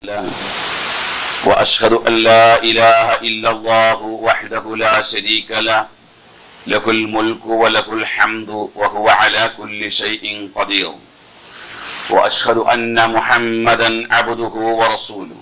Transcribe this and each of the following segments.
الله وأشهد أن لا إله إلا الله وحده لا شريك له له الملك وله الحمد وهو على كل شيء قدير وأشهد أن محمدا عبده ورسوله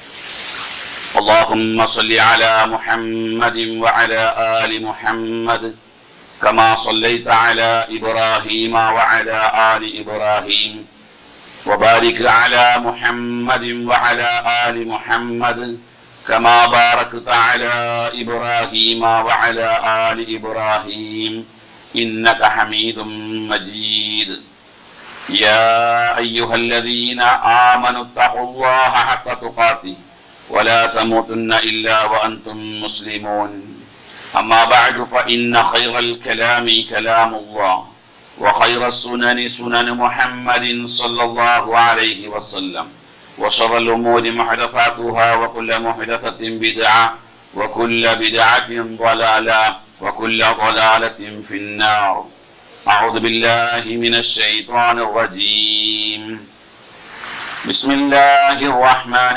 اللهم صل على محمد وعلى آل محمد كما صليت على إبراهيم وعلى آل إبراهيم وبارك على محمد وعلى آل محمد كما باركت على إبراهيم وعلى آل إبراهيم إنك حميد مجيد يا أيها الذين آمنوا اتقوا الله حق تقاته ولا تموتن إلا وأنتم مسلمون أما بعد فإن خير الكلام كلام الله وخير السنن سنن محمد صلى الله عليه وسلم وشر الأمور محدثاتها وكل محدثة بدعة وكل بدعة ضلالة وكل ضلالة في النار أعوذ بالله من الشيطان الرجيم بسم الله الرحمن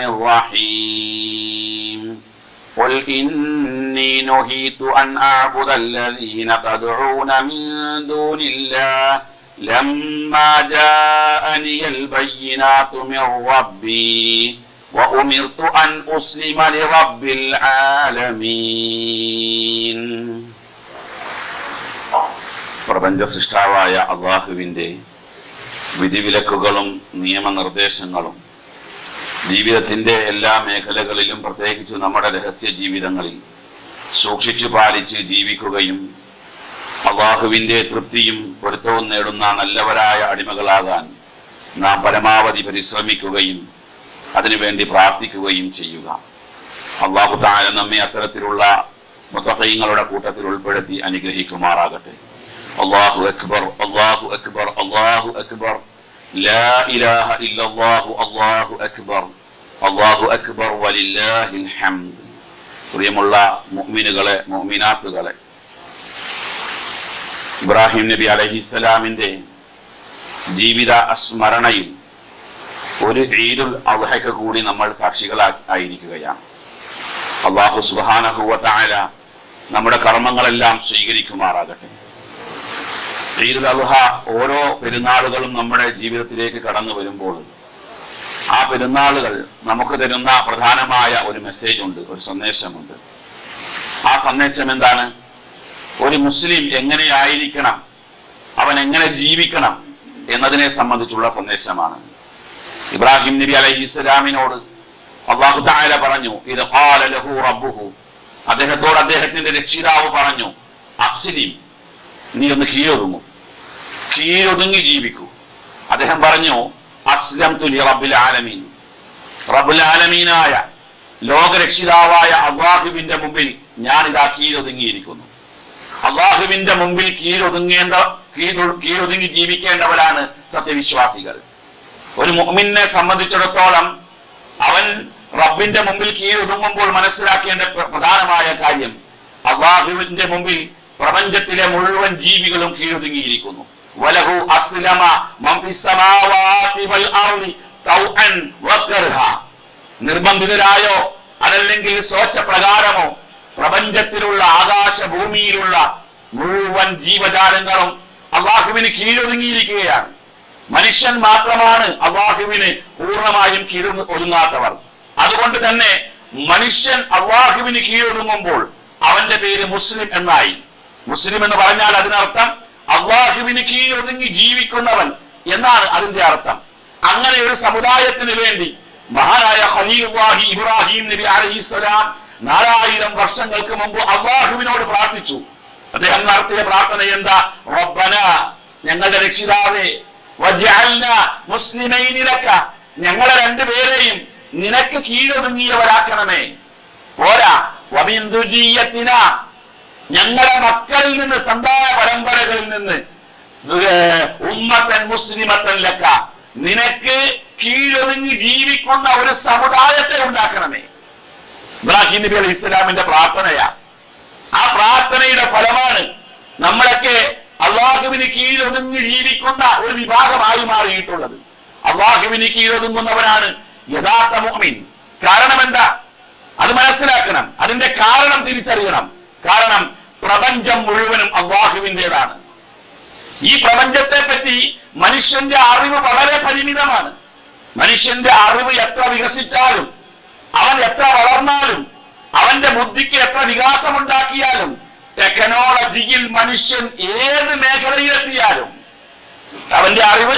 الرحيم قل إني نهيت أن أعبد الذين تدعون من دون الله لما جاءني البينات من ربي وأمرت أن أسلم لرب العالمين പ്രപഞ്ച സൃഷ്ടാവായ അള്ളാഹുവിൻ്റെ വിധിവിലക്കുകളും നിയമനിർദ്ദേശങ്ങളും ജീവിതത്തിന്റെ എല്ലാ മേഖലകളിലും പ്രത്യേകിച്ച് നമ്മുടെ രഹസ്യ ജീവിതങ്ങളിൽ സൂക്ഷിച്ചു പാലിച്ച് ജീവിക്കുകയും അള്ളാഹുവിന്റെ തൃപ്തിയും പൊരുത്തവും നേടുന്ന നല്ലവരായ അടിമകളാകാൻ നാം പരമാവധി പരിശ്രമിക്കുകയും അതിനുവേണ്ടി പ്രാർത്ഥിക്കുകയും ചെയ്യുക അള്ളാഹു താഴെ നമ്മെ അത്തരത്തിലുള്ള മുത്തക്കയങ്ങളുടെ കൂട്ടത്തിൽ ഉൾപ്പെടുത്തി അനുഗ്രഹിക്കുമാറാകട്ടെ അള്ളാഹു അക്ബർ അള്ളാഹു അക്ബർ അള്ളാഹു അക്ബർ لا إله إلا الله الله أكبر الله أكبر ولله الحمد പ്രിയമുള്ള മുഅ്മിനുകളെ മുഅ്മിനാത്തുകളെ ഇബ്രാഹിം നബി അലഹിസ്സലാമിന്റെ ജീവിത സ്മരണയിൽ ഒരു ഈദുൽ അദ്ഹയ്ക്ക് കൂടി നമ്മൾ സാക്ഷികളായിരിക്കുകയാണ് അള്ളാഹു സുബാനഹുവത്തായ നമ്മുടെ കർമ്മങ്ങളെല്ലാം സ്വീകരിക്കുമാറാകട്ടെ ഈദുൽ അദ്ഹ ഓരോ പെരുന്നാളുകളും നമ്മുടെ ജീവിതത്തിലേക്ക് കടന്നു വരുമ്പോൾ ആ പെരുന്നാളുകൾ നമുക്ക് തരുന്ന പ്രധാനമായ ഒരു മെസ്സേജ് ഉണ്ട് ഒരു സന്ദേശമുണ്ട് ആ സന്ദേശം എന്താണ് ഒരു മുസ്ലിം എങ്ങനെയായിരിക്കണം അവൻ എങ്ങനെ ജീവിക്കണം എന്നതിനെ സംബന്ധിച്ചുള്ള സന്ദേശമാണ് ഇബ്രാഹിം നബി അലൈഹി ഇസ്ലാമിനോട് അള്ളാഹു താല പറഞ്ഞു ഇത് ലഹു റബ്ബുഹു അദ്ദേഹത്തോട് അദ്ദേഹത്തിന്റെ രക്ഷിതാവ് പറഞ്ഞു അസ്ലിം നീ ഒന്ന് കീഴൊതുങ്ങും കീഴൊതുങ്ങി ജീവിക്കൂ അദ്ദേഹം പറഞ്ഞു അസ്ലം തുലി റബ്ബുൽ ആലമീൻ റബ്ബുൽ ആലമീനായ ലോകരക്ഷിതാവായ അള്ളാഹുവിന്റെ മുമ്പിൽ ഞാൻ ഇതാ കീഴൊതുങ്ങിയിരിക്കുന്നു അള്ളാഹുവിന്റെ മുമ്പിൽ കീഴൊതുങ്ങേണ്ട കീഴ് കീഴൊതുങ്ങി ജീവിക്കേണ്ടവരാണ് സത്യവിശ്വാസികൾ ഒരു മുഹ്മിനെ സംബന്ധിച്ചിടത്തോളം അവൻ റബ്ബിന്റെ മുമ്പിൽ കീഴൊതുങ്ങുമ്പോൾ മനസ്സിലാക്കേണ്ട പ്രധാനമായ കാര്യം അള്ളാഹുവിന്റെ മുമ്പിൽ പ്രപഞ്ചത്തിലെ മുഴുവൻ ജീവികളും കീഴൊതുങ്ങിയിരിക്കുന്നു വലഹു അസ്ലമ മംഫിസ്സമാവാതി വൽ അർളി തൗഅൻ വകർഹ നിർബന്ധിതരായോ അതല്ലെങ്കിൽ സ്വച്ഛപ്രകാരമോ പ്രപഞ്ചത്തിലുള്ള ആകാശ ഭൂമിയിലുള്ള മുഴുവൻ ജീവജാലങ്ങളും അള്ളാഹുവിന് കീഴൊതുങ്ങിയിരിക്കുകയാണ് മനുഷ്യൻ മാത്രമാണ് അള്ളാഹുവിന് പൂർണ്ണമായും കീഴ് ഒതുങ്ങാത്തവർ അതുകൊണ്ട് തന്നെ മനുഷ്യൻ അള്ളാഹുവിന് കീഴൊതുങ്ങുമ്പോൾ അവന്റെ പേര് മുസ്ലിം എന്നായി മുസ്ലിം എന്ന് പറഞ്ഞാൽ അതിനർത്ഥം അള്ളാഹുവിന് കീഴൊതുങ്ങി ജീവിക്കുന്നവൻ എന്നാണ് അതിന്റെ അർത്ഥം അങ്ങനെ ഒരു സമുദായത്തിന് വേണ്ടി മഹാനായ ഖലീലുല്ലാഹി ഇബ്രാഹിം നബി അലൈഹിസ്സലാം നാലായിരം വർഷങ്ങൾക്ക് മുമ്പ് അള്ളാഹുവിനോട് പ്രാർത്ഥിച്ചു അദ്ദേഹം നടത്തിയ പ്രാർത്ഥന എന്താ റബ്ബന ഞങ്ങളുടെ രക്ഷിതാവേ വജഅൽന മുസ്ലിമൈനി ലക ഞങ്ങളെ രണ്ടുപേരെയും നിനക്ക് കീഴൊതുങ്ങിയവരാക്കണമേ പോരാ വമിൻ ദുരിയത്തിന ഞങ്ങളുടെ മക്കളിൽ നിന്ന് സന്താന പരമ്പരകളിൽ നിന്ന് ഉമ്മത്തൻ മുസ്ലിമത്തൻ ലക്ക നിനക്ക് കീഴൊതുങ്ങി ജീവിക്കുന്ന ഒരു സമുദായത്തെ ഉണ്ടാക്കണമേ ഇബ്രാഹിം നബി അലൈഹി ഇസ്ലാമിന്റെ പ്രാർത്ഥനയാ ആ പ്രാർത്ഥനയുടെ ഫലമാണ് നമ്മളൊക്കെ അള്ളാഹുവിന് കീഴൊതുങ്ങി ജീവിക്കുന്ന ഒരു വിഭാഗമായി മാറിയിട്ടുള്ളത് അള്ളാഹുവിന് കീഴൊതുങ്ങുന്നവരാണ് യഥാർത്ഥ മുഅ്മിൻ കാരണം എന്താ അത് മനസ്സിലാക്കണം അതിന്റെ കാരണം തിരിച്ചറിയണം കാരണം പ്രപഞ്ചം മുഴുവനും അള്ളാഹുവിൻ്റെതാണ് ഈ പ്രപഞ്ചത്തെ പറ്റി മനുഷ്യന്റെ അറിവ് വളരെ പരിമിതമാണ് മനുഷ്യന്റെ അറിവ് എത്ര വികസിച്ചാലും അവൻ എത്ര വളർന്നാലും അവന്റെ ബുദ്ധിക്ക് എത്ര വികാസമുണ്ടാക്കിയാലും ടെക്നോളജിയിൽ മനുഷ്യൻ ഏത് മേഖലയിലെത്തിയാലും അവന്റെ അറിവ്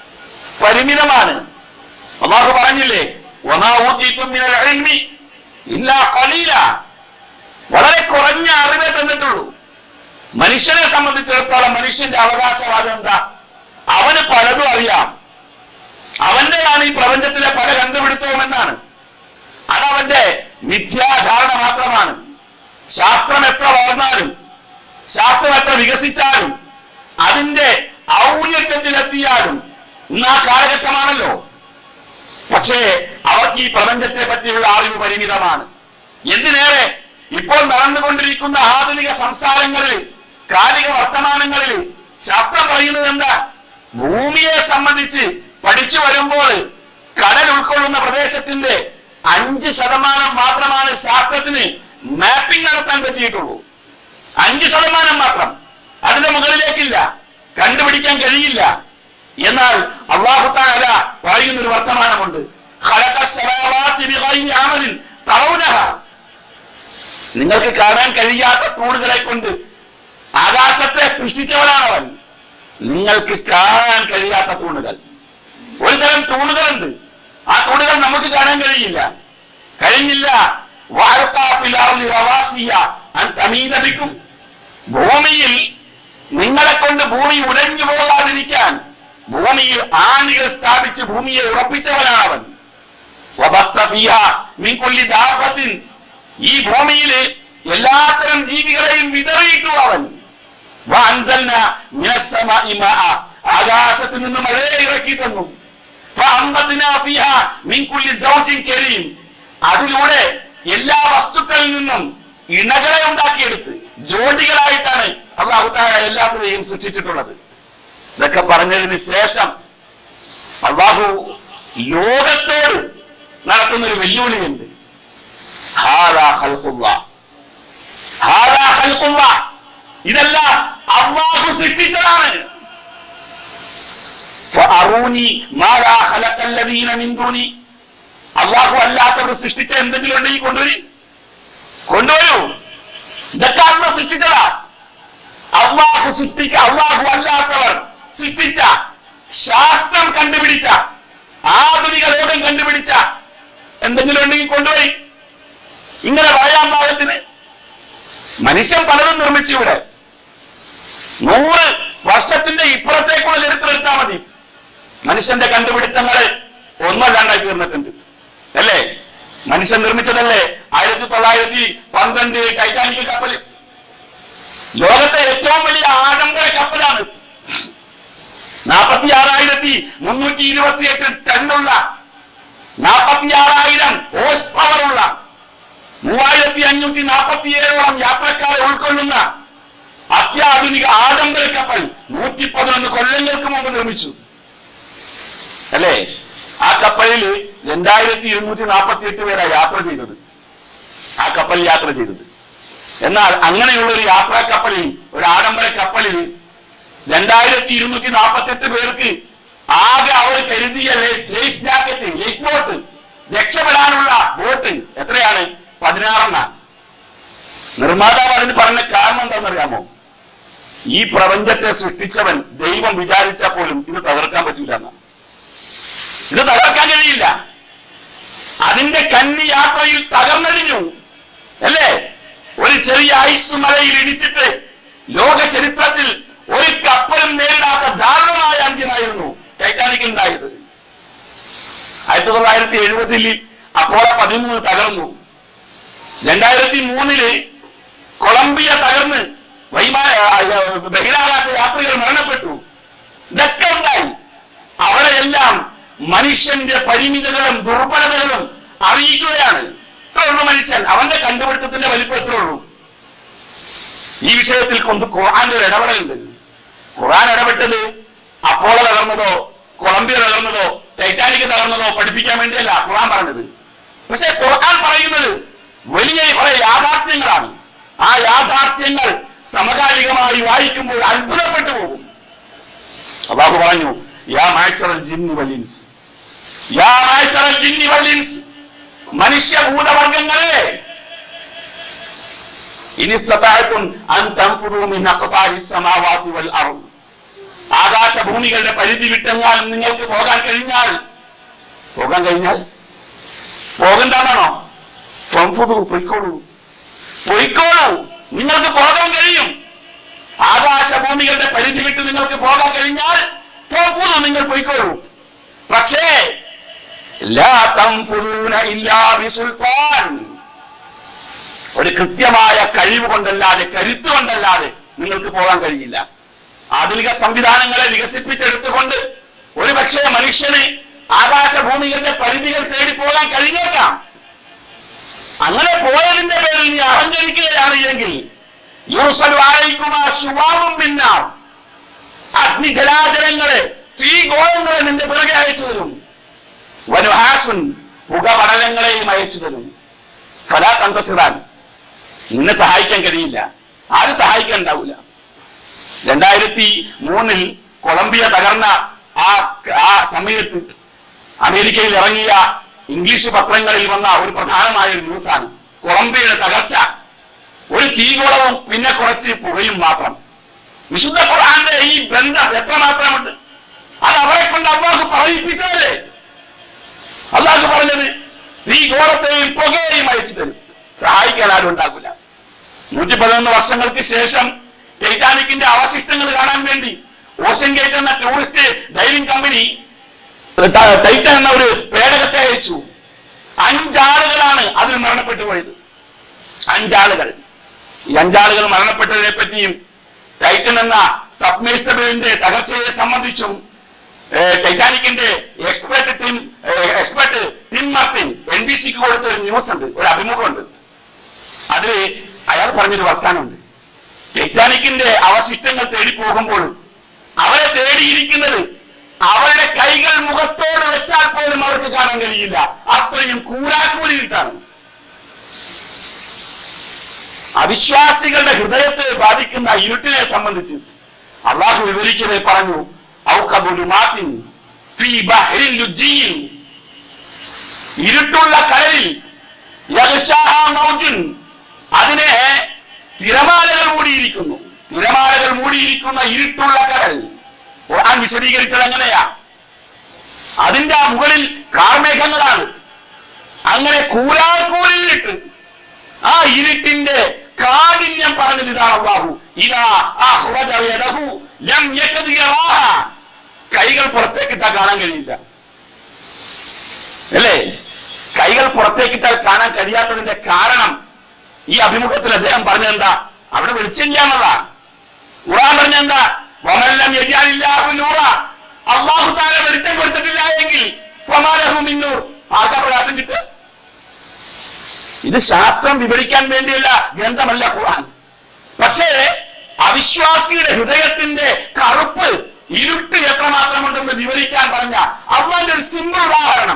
പരിമിതമാണ് അള്ളാഹു പറഞ്ഞില്ലേ "വമാ ഊതീതും മിനൽ ഇൽമി ഇല്ലാ ഖലീല." വളരെ കുറഞ്ഞ അറിവേ തന്നിട്ടുള്ളൂ മനുഷ്യനെ സംബന്ധിച്ചിടത്തോളം മനുഷ്യന്റെ അവകാശവാദം എന്താ അവന് പലതും അറിയാം അവന്റെയാണ് ഈ പ്രപഞ്ചത്തിലെ പല കണ്ടുപിടുത്തവും എന്നാണ് അതവന്റെ മിഥ്യാധാരണ മാത്രമാണ് ശാസ്ത്രം എത്ര വളർന്നാലും ശാസ്ത്രം എത്ര വികസിച്ചാലും അതിന്റെ ഔന്നത്യത്തിലെത്തിയാലും ഇന്ന് ആ കാലഘട്ടമാണല്ലോ പക്ഷേ അവർക്ക് ഈ പ്രപഞ്ചത്തെ പറ്റിയുള്ള അറിവ് പരിമിതമാണ് എന്തിനേറെ ഇപ്പോൾ നടന്നുകൊണ്ടിരിക്കുന്ന ആധുനിക സംസാരങ്ങളിൽ കാലിക വർത്തമാനങ്ങളിൽ ശാസ്ത്രം പറയുന്നത് എന്താ ഭൂമിയെ സംബന്ധിച്ച് പഠിച്ചു വരുമ്പോൾ കടൽ ഉൾക്കൊള്ളുന്ന പ്രദേശത്തിന്റെ അഞ്ച് ശതമാനം മാത്രമാണ് ശാസ്ത്രത്തിന് മാപ്പിംഗ് നടത്താൻ പറ്റിയിട്ടുള്ളൂ അഞ്ച് ശതമാനം മാത്രം അതിന്റെ മുകളിലേക്കില്ല കണ്ടുപിടിക്കാൻ കഴിയില്ല എന്നാൽ അള്ളാഹു താല പറയുന്ന ഒരു വർത്തമാനമുണ്ട് ഖലഖ السماوات بغير عمل ترونها. നിങ്ങൾക്ക് കാണാൻ കഴിയാത്ത തൂണുകളെ കൊണ്ട് ആകാശത്തെ സൃഷ്ടിച്ചവനാണ് അവൻ നിങ്ങൾക്ക് കാണാൻ കഴിയാത്ത തൂണുകൾ ഒരു തരം തൂണുകളുണ്ട് ആ തൂണുകൾ നമുക്ക് കാണാൻ കഴിയില്ല കഴിഞ്ഞില്ല വാഴക്കാ ഫിൽ റവാസിയ അൻ തമീദ ബിക്കും. ഭൂമിയിൽ നിങ്ങളെ കൊണ്ട് ഭൂമി ഉടഞ്ഞു പോകാതിരിക്കാൻ ഭൂമിയിൽ ആണികൾ സ്ഥാപിച്ച് ഭൂമിയെ ഉറപ്പിച്ചവനാണ് അവൻ വബത്ത ഫീഹാ മിൻ കുല്ലി ദാബത്തിൻ. ഈ ഭൂമിയിൽ എല്ലാത്തരം ജീവികളെയും വിതറിയിട്ടു അവൻ വഅൻസൽന മിനസ്സമാഇ മാഅ. ആകാശത്ത് നിന്ന് മഴയെ ഇറക്കി തന്നു ഫഅംബത്നാ ഫീഹാ മിൻ കുല്ലി സൗജിൻ കരീം. അതിലൂടെ എല്ലാ വസ്തുക്കളിൽ നിന്നും ഇണകളെ ഉണ്ടാക്കിയെടുത്ത് ജോഡികളായിട്ടാണ് അള്ളാഹു താല എല്ലാത്തിനെയും സൃഷ്ടിച്ചിട്ടുള്ളത് ഇതൊക്കെ പറഞ്ഞതിന് ശേഷം അള്ളാഹു ലോകത്തോട് നടത്തുന്ന ഒരു വെല്ലുവിളിയുണ്ട് ഹാദാ ഖൽഖുല്ലാ. ഹാദാ ഖൽഖുല്ലാ. ഇതെല്ലാം അള്ളാഹു സൃഷ്ടിച്ചതാണ് ഫഅറൂനി മാദാ ഖലഖല്ലദീന മിൻ ദൂനി. അള്ളാഹു അല്ലാത്തവർ സൃഷ്ടിച്ച എന്തെങ്കിലും ഉണ്ടെങ്കിൽ കൊണ്ടുവരി കൊണ്ടുവരൂ ഇതൊക്കെ അള്ള സൃഷ്ടിച്ചതാ അള്ളാഹു സൃഷ്ടിക്ക അള്ളാഹു അല്ലാത്തവർ സൃഷ്ടിച്ച ശാസ്ത്രം കണ്ടുപിടിച്ച ആധുനിക ലോകം കണ്ടുപിടിച്ച എന്തെങ്കിലും ഉണ്ടെങ്കിൽ കൊണ്ടുപോയി ഇങ്ങനെ പറയാൻ പാകത്തിന് മനുഷ്യൻ പലതും നിർമ്മിച്ചു ഇവിടെ നൂറ് വർഷത്തിന്റെ ഇപ്പുറത്തേക്കുള്ള ചരിത്രം എടുത്താൽ മതി മനുഷ്യന്റെ കണ്ടുപിടുത്തങ്ങള് ഒന്നല്ലാണ്ടായി തീർന്നിട്ടുണ്ട് അല്ലേ മനുഷ്യൻ നിർമ്മിച്ചതല്ലേ ആയിരത്തി തൊള്ളായിരത്തി പന്ത്രണ്ട് ടൈറ്റാനിക് കപ്പൽ ലോകത്തെ ഏറ്റവും വലിയ ആഡംബര കപ്പലാണ് നാൽപ്പത്തി ആറായിരത്തി മുന്നൂറ്റി ഇരുപത്തി എട്ട് ടണ്ണുള്ള നാൽപ്പത്തി ആറായിരം ഹോഴ്സ് പവറുള്ള മൂവായിരത്തി അഞ്ഞൂറ്റി നാൽപ്പത്തി ഏഴോളം യാത്രക്കാരെ ഉൾക്കൊള്ളുന്ന അത്യാധുനിക ആഡംബര കപ്പൽ നൂറ്റി പതിനൊന്ന് കൊല്ലങ്ങൾക്ക് മുമ്പ് നിർമ്മിച്ചു അല്ലേ ആ കപ്പലിൽ രണ്ടായിരത്തി ഇരുന്നൂറ്റി നാൽപ്പത്തി എട്ട് പേരാ യാത്ര ചെയ്തത് ആ കപ്പൽ യാത്ര ചെയ്തത് എന്നാൽ അങ്ങനെയുള്ള ഒരു യാത്രാ കപ്പലിൽ ഒരു ആഡംബര കപ്പലിൽ രണ്ടായിരത്തി ഇരുന്നൂറ്റി നാൽപ്പത്തി എട്ട് പേർക്ക് ആകെ അവർ കരുതിയ life life jacket lifeboat രക്ഷപ്പെടാനുള്ള ബോട്ട് എത്രയാണ് പതിനാറെണ്ണ നിർമ്മാതാവ് അതിന് പറഞ്ഞ കാരണം എന്താണെന്നറിയാമോ ഈ പ്രപഞ്ചത്തെ സൃഷ്ടിച്ചവൻ ദൈവം വിചാരിച്ച പോലും ഇത് തകർക്കാൻ പറ്റില്ല എന്നാണ് ഇത് തകർക്കാൻ കഴിയില്ല അതിന്റെ കന്നി യാത്രയിൽ തകർന്നടിഞ്ഞു അല്ലേ ഒരു ചെറിയ ഐസ് മലയിൽ ഇടിച്ചിട്ട് ലോക ചരിത്രത്തിൽ ഒരു കപ്പലും നേരിടാത്ത ദാരുണമായ അന്ത്യമായിരുന്നു ടൈറ്റാനിക് ഉണ്ടായത് ആയിരത്തി തൊള്ളായിരത്തി എഴുപതിൽ അപ്പോളോ പതിമൂന്ന് തകർന്നു രണ്ടായിരത്തി മൂന്നില് കൊളംബിയ തകർന്ന് വൈമാ ആ, ആ, ബഹിരാകാശ യാത്രികർ മരണപ്പെട്ടു ഇതൊക്കെ ഉണ്ടായി അവിടെയെല്ലാം മനുഷ്യന്റെ പരിമിതികളും ദുർബലതകളും അറിയിക്കുകയാണ് ഇത്ര ഉള്ളു മനുഷ്യൻ അവന്റെ കണ്ടുപിടുത്തത്തിന്റെ വലിപ്പം എത്ര ഉള്ളൂ ഈ വിഷയത്തിൽ കൊണ്ട് ഖുർആന്റെ ഒരു ഇടപെടലുണ്ട് ഖുർആൻ ഇടപെട്ടത് അപ്പോളോ തകർന്നതോ കൊളംബിയ തകർന്നതോ ടൈറ്റാനിക് തകർന്നതോ പഠിപ്പിക്കാൻ വേണ്ടിയല്ല ഖുർആൻ പറഞ്ഞത് പക്ഷെ ഖുർആൻ പറയുന്നത് വലിയ കുറെ യാഥാർത്ഥ്യങ്ങളാണ് ആ യാഥാർത്ഥ്യങ്ങൾ സമകാലികമായി വായിക്കുമ്പോൾ അത്ഭുതപ്പെട്ടു പോകും അള്ളാഹു പറഞ്ഞു യാ മാഴ്സറൽ ജിന്നി വല്ലിൻസ് യാ മാഴ്സറൽ ജിന്നി വല്ലിൻസ് മനുഷ്യഭൂതവർഗങ്ങളെ ഇനി ഇസ്തതാഅത്തും അൻ തൻഫുദൂ മിൻ അഖ്താരി സമാവാതി വൽ അർദ് ആകാശഭൂമികളുടെ പരിധി വിട്ടെങ്ങാനും നിങ്ങൾക്ക് പോകാൻ കഴിഞ്ഞാൽ പോകാൻ കഴിഞ്ഞാൽ പോകണ്ടെന്നാണോ ഫംഫുദു പൊയ്ക്കോളൂ പൊയ്ക്കോളൂ നിങ്ങൾക്ക് പോകാൻ കഴിയും ആകാശഭൂമികളുടെ പരിധി വിട്ട് നിങ്ങൾക്ക് പോകാൻ കഴിഞ്ഞാൽ ഫംഫുദു നിങ്ങൾ പൊയ്ക്കോളൂ പക്ഷേ ലാ തൻഫുദൂന ഇല്ലാ ബിസുൽത്താൻ ഒരു കൃത്യമായ കഴിവ് കൊണ്ടല്ലാതെ കരുത്ത് കൊണ്ടല്ലാതെ നിങ്ങൾക്ക് പോകാൻ കഴിയില്ല ആധുനിക സംവിധാനങ്ങളെ വികസിപ്പിച്ചെടുത്തുകൊണ്ട് ഒരു പക്ഷേ മനുഷ്യന് ആകാശഭൂമികളുടെ പരിധികൾ തേടി പോകാൻ കഴിഞ്ഞേക്കാം അങ്ങനെ പോയതിന്റെ പേരിൽ നീ അഹങ്കരിക്കുകയാണ് എങ്കിൽ യൂസൽ വാഴയ്ക്കുമാ ശുവാവും പിന്നാർ അഗ്നിജലാചരങ്ങളെ തീ ഗോളങ്ങളെ നിന്റെ പിറകെ അയച്ചു തരും വനുഹാസുൻ പുകപടലങ്ങളെയും അയച്ചു തരും ഫലാ തന്തസിറാൻ നിന്നെ സഹായിക്കാൻ കഴിയില്ല ആരും സഹായിക്കാൻ ഉണ്ടാവില്ല രണ്ടായിരത്തി മൂന്നിൽ കൊളംബിയ തകർന്ന ആ ആ സമയത്ത് അമേരിക്കയിൽ ഇറങ്ങിയ ഇംഗ്ലീഷ് പത്രങ്ങളിൽ വന്ന ഒരു പ്രധാനമായ ഒരു ന്യൂസാണ് കൊളംബിയയുടെ തകർച്ച ഒരു തീഗോളവും പിന്നെ കുറച്ച് പുകയും മാത്രം വിശുദ്ധ ഖുർആന്റെ ഈ ബന്ധം എത്ര മാത്രമുണ്ട് അത് അവരെ കൊണ്ട് അള്ളാഹു പറയിപ്പിച്ചതല്ലേ അള്ളാഹു പറഞ്ഞത് തീ ഗോളത്തെയും പുകയെയും അയച്ചു തരും സഹായിക്കാൻ ആരും ഉണ്ടാകില്ല നൂറ്റി പതിനൊന്ന് വർഷങ്ങൾക്ക് ശേഷം ടൈറ്റാനിക്കിന്റെ അവശിഷ്ടങ്ങൾ കാണാൻ വേണ്ടി ഓഷ്യൻ ഗേറ്റ് എന്ന ടൂറിസ്റ്റ് ഡൈവിംഗ് കമ്പനി ട- ടൈറ്റൻ എന്ന ഒരു പേടകത്തെ അയച്ചു അഞ്ചാളുകളാണ് അതിൽ മരണപ്പെട്ടു പോയത് അഞ്ചാളുകൾ ഈ അഞ്ചാളുകൾ മരണപ്പെട്ടതിനെ പറ്റിയും ടൈറ്റൻ എന്ന സബ്മേഴ്സബിളിന്റെ തകർച്ചയെ സംബന്ധിച്ചും ഏഹ്, ടൈറ്റാനിക്കിന്റെ expert team expert Tim Martin N B സിക്ക് കൊടുത്ത ഒരു ന്യൂസ് ഉണ്ട് ഒരു അഭിമുഖമുണ്ട് അതിൽ അയാൾ പറഞ്ഞൊരു വർത്താനമുണ്ട് ടൈറ്റാനിക്കിന്റെ അവശിഷ്ടങ്ങൾ തേടി പോകുമ്പോൾ അവരെ തേടിയിരിക്കുന്നത് അവരുടെ കൈകൾ മുഖത്തോട് വെച്ചാൽ പോലും അവർക്ക് കാണാൻ കഴിയില്ല അത്രയും കൂരാക്കൂലിയിട്ടാണ് അവിശ്വാസികളുടെ ഹൃദയത്തെ ബാധിക്കുന്ന ഇരുട്ടിനെ സംബന്ധിച്ച് അള്ളാഹു വിവരിക്കവേ പറഞ്ഞു ഔഖബുലുമാത്തിൻ ഫീ ബഹ്രിൻ ലുജ്ജിയിൻ ഇരുട്ടുള്ള കടലിൽ യഗ്ഷാഹാ മൗജുൻ അതിനെ തിരമാലകൾ മൂടിയിരിക്കുന്നു തിരമാലകൾ മൂടിയിരിക്കുന്ന ഇരുട്ടുള്ള കടൽ ഖുർആൻ വിശദീകരിച്ചത് എങ്ങനെയാ അതിന്റെ ആ മുകളിൽ കാർമേഘങ്ങളാണ് അങ്ങനെ കൂരാക്കൂരിട്ട് ആ ഇരുട്ടിന്റെ കാഠിന്യം പറഞ്ഞത് ഇതാണ് അള്ളാഹു ഇതാ അഹ്റജ യദഹു ലം യകദ് യറാഹ കൈകൾ പുറത്തേക്കിട്ടാൽ കാണാൻ കഴിയില്ല അല്ലേ കൈകൾ പുറത്തേക്കിട്ടാൽ കാണാൻ കഴിയാത്തതിന്റെ കാരണം ഈ അഭിമുഖത്തിൽ അദ്ദേഹം പറഞ്ഞെന്താ അവിടെ വെളിച്ചില്ല എന്നതാ ഖുർആൻ പറഞ്ഞെന്താ വമല്ലം യജാലില്ലാഹു നൂറ അള്ളാഹു താല വെളിച്ചം കൊടുത്തിട്ടില്ല എങ്കിൽ ഫമാലഹു മിന്നൂർ ആർക്കാ പ്രകാശം കിട്ടുക ഇത് ശാസ്ത്രം വിവരിക്കാൻ വേണ്ടിയുള്ള ഗ്രന്ഥമല്ല ഖുർആൻ പക്ഷേ അവിശ്വാസിയുടെ ഹൃദയത്തിന്റെ കറുപ്പ് ഇരുട്ട് എത്രമാത്രമുണ്ടെന്ന് വിവരിക്കാൻ പറഞ്ഞ അള്ളാന്റെ ഒരു സിമ്പിൾ ഉദാഹരണം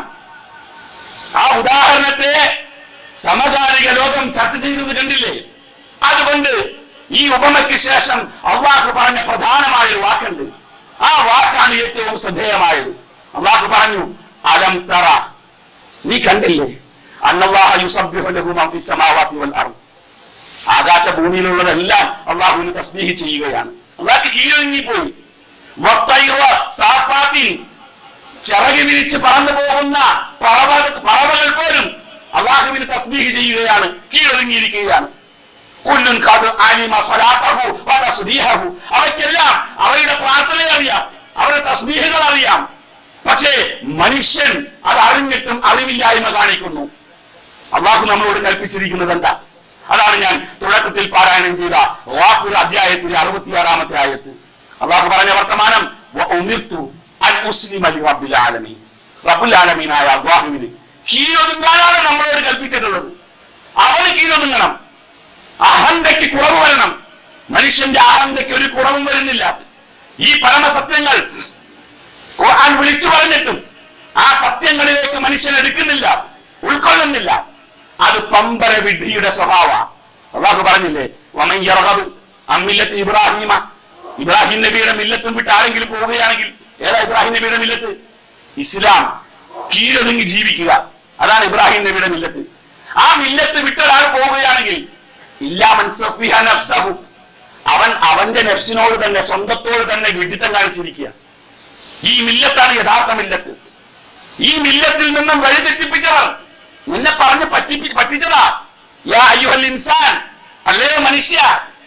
ആ ഉദാഹരണത്തെ സമകാലിക ലോകം ചർച്ച ചെയ്തത് കണ്ടില്ലേ അതുകൊണ്ട് ഈ ഉപമയ്ക്ക് ശേഷം അള്ളാഹ് പറഞ്ഞ പ്രധാനമായ ഒരു വാക്കുണ്ട് ആ വാക്കാണ് ഏറ്റവും ശ്രദ്ധേയമായത് അള്ളാഹ് പറഞ്ഞു അലം തറ നീ കണ്ടില്ലേ അന്നല്ലാഹ യുസബ്ബിഹു ലഹു മാ ഫിസ് സമാവാതി വൽ അർദ് ആകാശഭൂമിയിലുള്ളതെല്ലാം അള്ളാഹുവിന് തസ്ബീഹ് ചെയ്യുകയാണ് അള്ളാഹ്ക്ക് കീഴൊഴുങ്ങിപ്പോയി വത്തൈറ സാഫാത്തിൻ ചിറകി വിരിച്ച് പറന്നു പോകുന്ന പറവ പറവകൾ പോലും അള്ളാഹുവിന് തസ്ബീഹ് ചെയ്യുകയാണ് കീഴൊഴുങ്ങിയിരിക്കുകയാണ് കുല്ലുൻ ഖദ് ആലിമ സ്വലാത്തഹു വ തസ്ബീഹഹു അവയ്ക്കെല്ലാം അവരുടെ പ്രാർത്ഥന അറിയാം അവരുടെ തസ്ബീഹുകൾ അറിയാം പക്ഷേ മനുഷ്യൻ അത് അറിഞ്ഞിട്ടും അറിവില്ലായ്മ കാണിക്കുന്നു അള്ളാഹു നമ്മളോട് കൽപ്പിച്ചിരിക്കുന്നത് എന്താ അതാണ് ഞാൻ തുടക്കത്തിൽ പാരായണം ചെയ്ത വാഫുൽ അധ്യായത്തിലെ അറുപത്തിയാറാമത്തെ ആയത്ത് അള്ളാഹു പറഞ്ഞ വർത്തമാനം "വ ഉമിർതു അൻ ഉസ്ലിമ ലി റബ്ബിൽ ആലമീൻ റബ്ബുൽ ആലമീനായ അള്ളാഹുവിന് കീഴൊതുങ്ങാനാണ് നമ്മളോട് കൽപ്പിച്ചിട്ടുള്ളത് അവന് കീഴൊതുങ്ങണം അഹന്തയ്ക്ക് കുറവ് വരണം മനുഷ്യന്റെ അഹന്തയ്ക്ക് ഒരു കുറവും വരുന്നില്ല ഈ പരമസത്യങ്ങൾ ഖുർആൻ വിളിച്ചു പറഞ്ഞിട്ടും ആ സത്യങ്ങളിലേക്ക് മനുഷ്യൻ എടുക്കുന്നില്ല ഉൾക്കൊള്ളുന്നില്ല അത് പമ്പര വിഡ്ഢിയുടെ സ്വഭാവ അള്ളാഹു പറഞ്ഞില്ലേ വമൻ യർഗബ് അൻ മില്ലത്തി ഇബ്രാഹിമ ഇബ്രാഹിം നബിയുടെ മില്ലത്തും വിട്ട് ആരെങ്കിലും പോവുകയാണെങ്കിൽ ഏതാ ഇബ്രാഹിം നബിയുടെ മില്ലത്ത് ഇസ്ലാം കീഴൊതുങ്ങി ജീവിക്കുക അതാണ് ഇബ്രാഹിം നബിയുടെ മില്ലത്ത് ആ മില്ലത്ത് വിട്ടൊരാൾ പോവുകയാണെങ്കിൽ ഇല്ലാ മൻസഫിഹ നഫ്സഹു അവൻ അവന്റെ നഫ്സിനോട് തന്നെ സ്വന്തത്തോട് തന്നെ വിഡിത്തം കാണിച്ചിരിക്കുക ഈ മില്ലത്താണ് യഥാർത്ഥ മില്ലത്ത് ഈ മില്ലത്തിൽ നിന്നും വഴിതെറ്റിപ്പിച്ചവർ നിന്നെ പറഞ്ഞ് പറ്റിപ്പി പറ്റിച്ചതാ യാ അയ്യുഹൽ ഇൻസാൻ അല്ലയോ മനുഷ്യ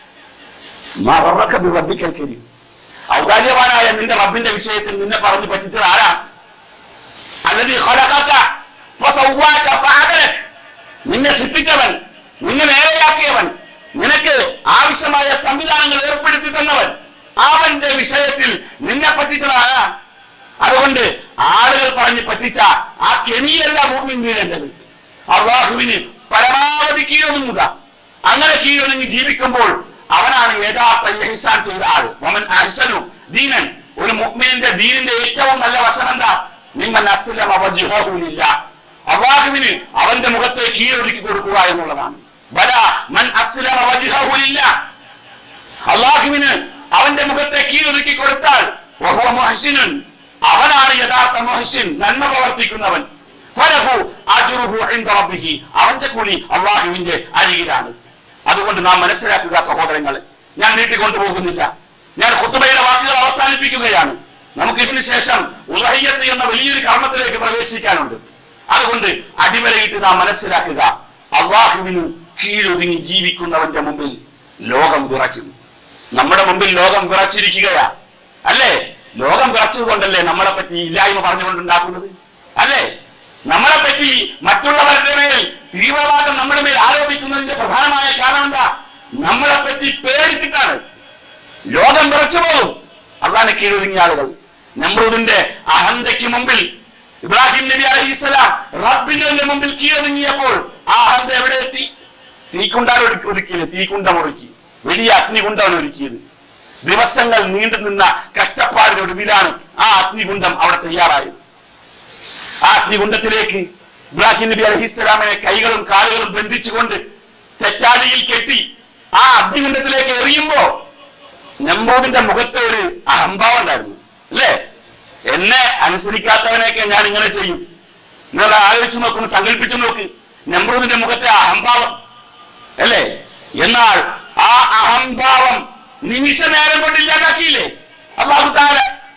മാ ഗർറക ബിറബ്ബിക്കൽ കരീം. ഔദാര്യവാനായ നിന്റെ റബ്ബിന്റെ വിഷയത്തിൽ നിന്നെ പറഞ്ഞ് പറ്റിച്ചത് ആരാ അല്ലതി ഖലഖക ഫസവ്വാക ഫഅദലക നിന്നെ സൃഷ്ടിച്ചവൻ നിന്നെ നേരെയാക്കിയവൻ നിനക്ക് ആവശ്യമായ സംവിധാനങ്ങൾ ഏർപ്പെടുത്തി തന്നവൻ അവന്റെ വിഷയത്തിൽ നിന്നെ പറ്റിച്ചതാരാ അതുകൊണ്ട് ആളുകൾ പറഞ്ഞ് പറ്റിച്ച ആ കെണിയിലല്ല ഭൂമി വീഴേണ്ടത് അള്ളാഹുവിന് പരമാവധി കീഴൊതുങ്ങുക അങ്ങനെ കീഴൊതുങ്ങി ജീവിക്കുമ്പോൾ അവനാണ് യഥാർത്ഥ ഇഹ്സാൻ ചെയ്ത ആൾ വമൻ അഹ്സനു ദീനൻ ഒരു മുഅ്മിനിന്റെ ദീനിന്റെ ഏറ്റവും നല്ല വശം എന്താ നിമ്മൻ അസ്ലമ വജ്ഹഹു ലില്ലാഹ് അള്ളാഹുവിന് അവന്റെ മുഖത്തെ കീഴൊതുക്കി കൊടുക്കുക എന്നുള്ളതാണ് ബല മൻ അസ്ലമ വജ്ഹഹു ലില്ലാഹ് അള്ളാഹുവിന് അവന്റെ മുഖത്തെ കീഴൊതുക്കി കൊടുത്താൽ വഹുവ മുഹ്സിനുൻ അവനാണ് യഥാർത്ഥ മുഹ്സിൻ നന്മ പ്രവർത്തിക്കുന്നവൻ ഫലഹു അജ്റുഹു ഇൻദ റബ്ബിഹി അവന്റെ കൂലി അള്ളാഹുവിന്റെ അരികിലാണ് അതുകൊണ്ട് നാം മനസ്സിലാക്കുക സഹോദരങ്ങളെ ഞാൻ നീട്ടിക്കൊണ്ടു പോകുന്നില്ല ഞാൻ ഖുത്ബയുടെ വാക്കുകൾ അവസാനിപ്പിക്കുകയാണ് നമുക്ക് ഇതിനു ശേഷം ഉലഹയ്യത്ത് എന്ന വലിയൊരു കർമ്മത്തിലേക്ക് പ്രവേശിക്കാനുണ്ട് അതുകൊണ്ട് അടിവരയിട്ട് നാം മനസ്സിലാക്കുക അള്ളാഹുവിന് കീഴൊതുങ്ങി ജീവിക്കുന്നവന്റെ മുമ്പിൽ ലോകം വിറയ്ക്കും നമ്മുടെ മുമ്പിൽ ലോകം വിറച്ചിരിക്കുകയാ അല്ലേ ലോകം വിറച്ചത് കൊണ്ടല്ലേ നമ്മളെ പറ്റി ഇല്ലായ്മ പറഞ്ഞുകൊണ്ടുണ്ടാക്കുന്നത് അല്ലേ നമ്മളെ പറ്റി മറ്റുള്ളവരുടെ മേൽ തീവ്രവാദം നമ്മുടെ മേൽ ആരോപിക്കുന്നതിന്റെ പ്രധാനമായ കാരണം എന്താ നമ്മളെ പറ്റി പേടിച്ചിട്ടാണ് ലോകം വിറച്ചു പോകും അള്ളാനെ കീഴൊതുങ്ങിയ ആളുകൾ നമ്രൂദിന്റെ അഹന്തയ്ക്ക് മുമ്പിൽ ഇബ്രാഹിം നബി അലഹിസ്സലാം റബ്ബിന്റെ മുമ്പിൽ കീഴൊതുങ്ങിയപ്പോൾ ആ അഹന്ത എവിടെ എത്തി തീക്കുണ്ടാൻ ഒരുക്കി ഒതുക്കിയില്ല തീക്കുണ്ടം ഒരുക്കി വലിയ അഗ്നികുണ്ടമാണ് ഒരുക്കിയത് ദിവസങ്ങൾ നീണ്ടു നിന്ന കഷ്ടപ്പാടിനൊടുവിലാണ് ആ അഗ്നികുണ്ടം അവിടെ തയ്യാറായത് ആ അഗ്നികുണ്ടത്തിലേക്ക് ഇബ്രാഹിം നബി അലഹിസ്സലാമിനെ കൈകളും കാലുകളും ബന്ധിച്ചുകൊണ്ട് തെറ്റാലിയിൽ കെട്ടി ആ അഗ്നികുണ്ടത്തിലേക്ക് എറിയുമ്പോ നമ്പൂതിന്റെ മുഖത്ത് ഒരു അഹംഭാവം ഉണ്ടായിരുന്നു അല്ലേ എന്നെ അനുസരിക്കാത്തവനെയൊക്കെ ഞാൻ ഇങ്ങനെ ചെയ്യും നിങ്ങൾ ആലോചിച്ച് നോക്കുന്നു സങ്കല്പിച്ചു നോക്ക് നമ്രൂദിന്റെ മുഖത്തെ അഹംഭാവം അല്ലേ എന്നാൽ ആ അഹംഭാവം നിമിഷ നേരം കൊണ്ട് ഇല്ലാതാക്കിയില്ലേ അള്ളാഹു താര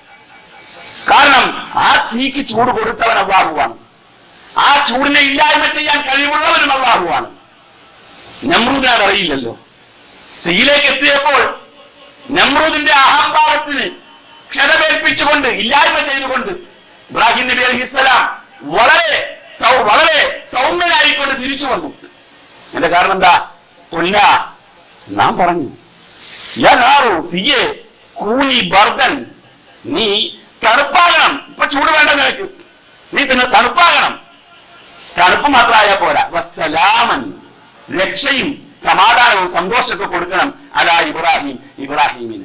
കാരണം ആ തീക്ക് ചൂട് കൊടുത്തവൻ അള്ളാഹുവാണ് ആ ചൂടിനെ ഇല്ലായ്മ ചെയ്യാൻ കഴിവുള്ളവനും അള്ളാഹുവാണ് നമ്രൂദിനെ അതറിയില്ലല്ലോ തീയിലേക്ക് എത്തിയപ്പോൾ നമ്രൂദിന്റെ അഹംഭാവത്തിന് ക്ഷതമേൽപ്പിച്ചുകൊണ്ട് ഇല്ലായ്മ ചെയ്തുകൊണ്ട് ഇബ്രാഹിം നബി അലഹിസ്സലാം വളരെ സൗ- വളരെ സൗമ്യനായിക്കൊണ്ട് തിരിച്ചു വന്നു എന്റെ കാരണം എന്താ കൊല്ല നാം പറഞ്ഞു യാ നാറു തീയെ കൂലി ബർദൻ നീ തണുപ്പാകണം ഇപ്പൊ ചൂട് വേണ്ട നിനക്ക് നീ പിന്നെ തണുപ്പാകണം തണുപ്പ് മാത്രമായ പോരാ വസ്സലാമൻ രക്ഷയും സമാധാനവും സന്തോഷമൊക്കെ കൊടുക്കണം അലാ ഇബ്രാഹിം ഇബ്രാഹിമിന്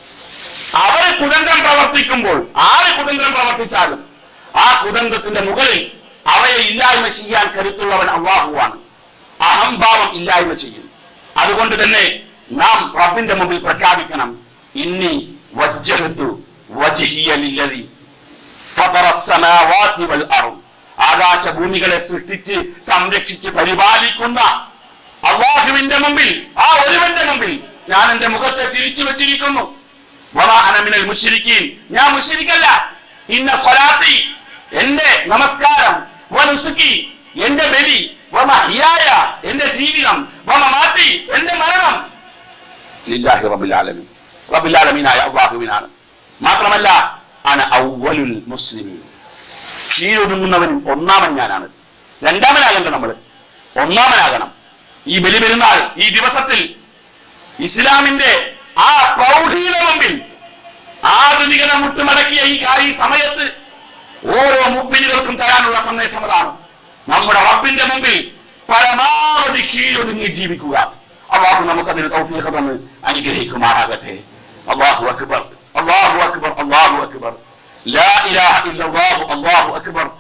അവര് കുതന്ത്രം പ്രവർത്തിക്കുമ്പോൾ ആര് കുതന്ത്രം പ്രവർത്തിച്ചാലും ആ കുതന്ത്രത്തിന്റെ മുകളിൽ അവയെ ഇല്ലായ്മ ചെയ്യാൻ കരുത്തുള്ളവൻ അള്ളാഹുവാണ് അഹംഭാവം ഇല്ലായ്മ ചെയ്യും അതുകൊണ്ട് തന്നെ നാം റബ്ബിന്റെ മുമ്പിൽ പ്രഖ്യാപിക്കണം ഇന്നി വജ്ജഹത്തു വജ്ഹിയ ലില്ലദി ഫതറ السماوات والأرض ആകാശഭൂമികളെ സൃഷ്ടിച്ച് സംരക്ഷിച്ച് പരിപാലിക്കുന്ന അള്ളാഹുവിന്റെ മുമ്പിൽ ആ ഒരുവന്റെ മുമ്പിൽ ഞാൻ എന്റെ മുഖത്തെ തിരിച്ചു വെച്ചിരിക്കുന്നു വമാ അന മിനൽ മുശ്രിക്കീൻ ഞാൻ മുശ്രിക്കല്ല ഇന്ന സ്വലാത്തി എന്റെ നമസ്കാരം വനുസുക്കി എന്റെ ബലി വമഹിയായ എന്റെ ജീവിതം വമമാത്തി എന്റെ മരണം ലില്ലാഹി റബ്ബിൽ ആലമീൻ റബ്ബിൽ ആലമീനായ അള്ളാഹുവിനാണ് മാത്രമല്ല അന ഔവലുൽ മുസ്ലിമീൻ കീഴൊതുങ്ങുന്നവൻ ഒന്നാമൻ ഞാനാണ് രണ്ടാമനാകണ്ട നമ്മൾ ഒന്നാമനാകണം ഈ ബലി പെരുന്നാൾ ഈ ദിവസത്തിൽ ഇസ്ലാമിന്റെ ആ പ്രൗഢിയുടെ മുമ്പിൽ ആധുനികത മുട്ടുമടക്കിയ ഈ കാ- ഈ സമയത്ത് ഓരോ മുമ്പിനുകൾക്കും തരാനുള്ള സന്ദേശം അതാണ് നമ്മുടെ റബ്ബിന്റെ മുമ്പിൽ പരമാവധി കീഴൊതുങ്ങി ജീവിക്കുക അള്ളാഹു നമുക്കതിന് തൗഫീഖ് തന്ന് അനുഗ്രഹിക്കുമാറാകട്ടെ അള്ളാഹു അക്ബർ അള്ളാഹു അക്ബർ അള്ളാഹു അക്ബർ ലാ ഇലാഹ ഇല്ലല്ലാഹു അള്ളാഹു അക്ബർ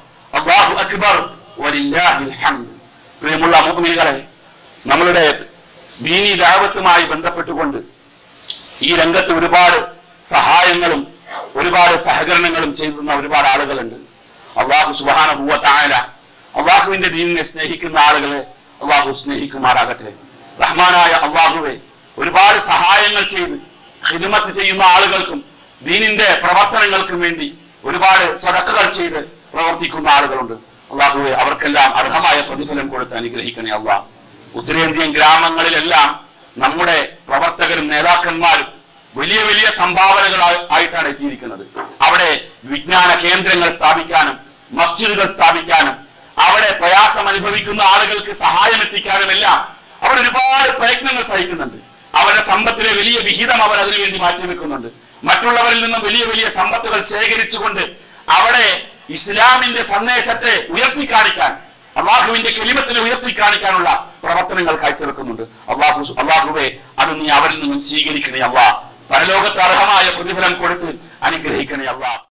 അക്ബർ വലില്ലാഹിൽ ഹംദ് പ്രിയമുള്ള മുഅ്മിനുകളെ നമ്മളുടെ ദീനി ദാവത്തുമായി ബന്ധപ്പെട്ടുകൊണ്ട് ഈ രംഗത്ത് ഒരുപാട് സഹായങ്ങളും ഒരുപാട് സഹകരണങ്ങളും ചെയ്തിരുന്ന ഒരുപാട് ആളുകളുണ്ട് അള്ളാഹു സുബാന അള്ളാഹുവിന്റെ ദീനിനെ സ്നേഹിക്കുന്ന ആളുകളെ അള്ളാഹു സ്നേഹിക്കുമാറാകട്ടെ റഹ്മാനായ അള്ളാഹുവെ ഒരുപാട് സഹായങ്ങൾ ചെയ്ത് ഹിദ്മത്ത് ചെയ്യുന്ന ആളുകൾക്കും ദീനിന്റെ പ്രവർത്തനങ്ങൾക്കും വേണ്ടി ഒരുപാട് സടക്കുകൾ ചെയ്ത് പ്രവർത്തിക്കുന്ന ആളുകളുണ്ട് അള്ളാഹുവെ അവർക്കെല്ലാം അർഹമായ പ്രതിഫലം കൊടുത്ത് അനുഗ്രഹിക്കണേ അള്ളാഹ് ഉത്തരേന്ത്യൻ ഗ്രാമങ്ങളിലെല്ലാം നമ്മുടെ പ്രവർത്തകരും നേതാക്കന്മാരും വലിയ വലിയ സംഭാവനകൾ ആയി- ആയിട്ടാണ് എത്തിയിരിക്കുന്നത് അവിടെ വിജ്ഞാന കേന്ദ്രങ്ങൾ സ്ഥാപിക്കാനും മസ്ജിദുകൾ സ്ഥാപിക്കാനും അവിടെ പ്രയാസം അനുഭവിക്കുന്ന ആളുകൾക്ക് സഹായം എത്തിക്കാനും എല്ലാം അവർ ഒരുപാട് പ്രയത്നങ്ങൾ സഹിക്കുന്നുണ്ട് അവരുടെ സമ്പത്തിലെ വലിയ വിഹിതം അവർ അതിനുവേണ്ടി മാറ്റിവെക്കുന്നുണ്ട് മറ്റുള്ളവരിൽ നിന്നും വലിയ വലിയ സമ്പത്തുകൾ ശേഖരിച്ചുകൊണ്ട് അവിടെ ഇസ്ലാമിന്റെ സന്ദേശത്തെ ഉയർത്തി കാണിക്കാൻ അള്ളാഹുവിന്റെ കെലിമത്തിനെ ഉയർത്തി കാണിക്കാനുള്ള പ്രവർത്തനങ്ങൾ കാഴ്ചവെക്കുന്നുണ്ട് അള്ളാഹു അള്ളാഹുവെ അത് നീ അവരിൽ നിന്നും സ്വീകരിക്കണേ അള്ളാഹ് പരലോകത്ത് അർഹമായ പ്രതിഫലം കൊടുത്ത് അനുഗ്രഹിക്കണേ അള്ളാഹ്